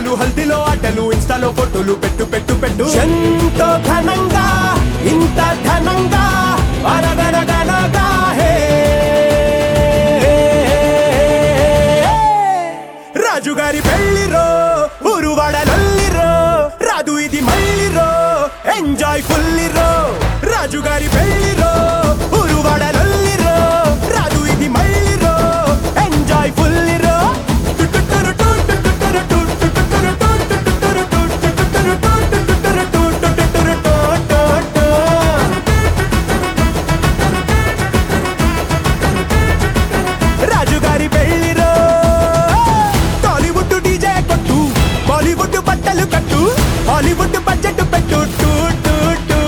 పాటలు హల్దీలో ఆటలు ఇన్స్టాలో ఫోటోలు పెట్టు పెట్టు పెట్టు ఎంతో ఘనంగా ఇంత ఘనంగా అరగనగనగా హే రాజుగారి పెళ్లిరో ఊరువాడలల్లిరో రాదు ఇది మళ్ళీరో ఎంజాయ్ ఫుల్లిరో రాజుగారి పెళ్లిరో ఊరువాడలల్లిరో రాదు ఇది మళ్ళీరో ఎంజాయ్ ఫుల్లిరో రాజుగారి పెళ్లిరో టాలీవుడ్ డీజే కొట్టు బాలీవుడ్ బట్టలు కట్టు హాలీవుడ్ బడ్జెట్ పెట్టు టూ టూ టూ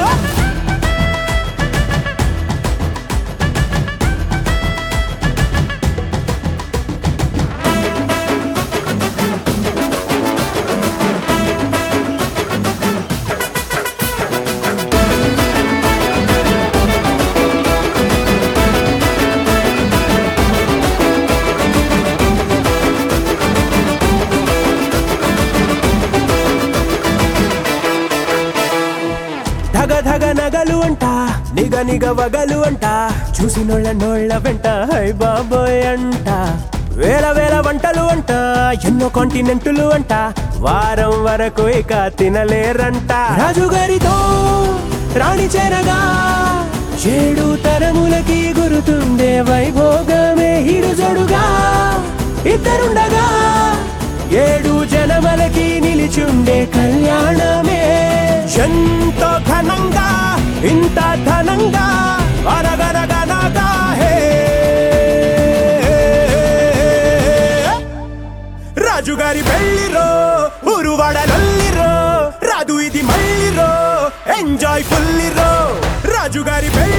ధగ ధగ నగలు అంట నిగ నిగ వగలు అంట చూసినోళ్ళ నోళ్ళ వెంట హై బాబోయ్ అంట వేల వేల వంటలు అంట ఎన్నో కాంటినెంటులు అంట వారం వరకు ఇక తినలేరంట రాజుగారితో రాణి చేరగా ఏడు తరములకి గురుతుండే వైభోగమే హిరుజడుగా ఇద్దరుండగా ఏడు జనమలకి నిలిచుండే కళ్యాణమే ఎంతో ఘనంగా ఇంత ఘనంగా అరగరగనగా హే రాజుగారి పెళ్లిరో ఊరువాడలల్లిరో రాదు ఇది మళ్ళీరో ఎంజాయ్ ఫుల్లిరో రాజుగారి పెళ్లి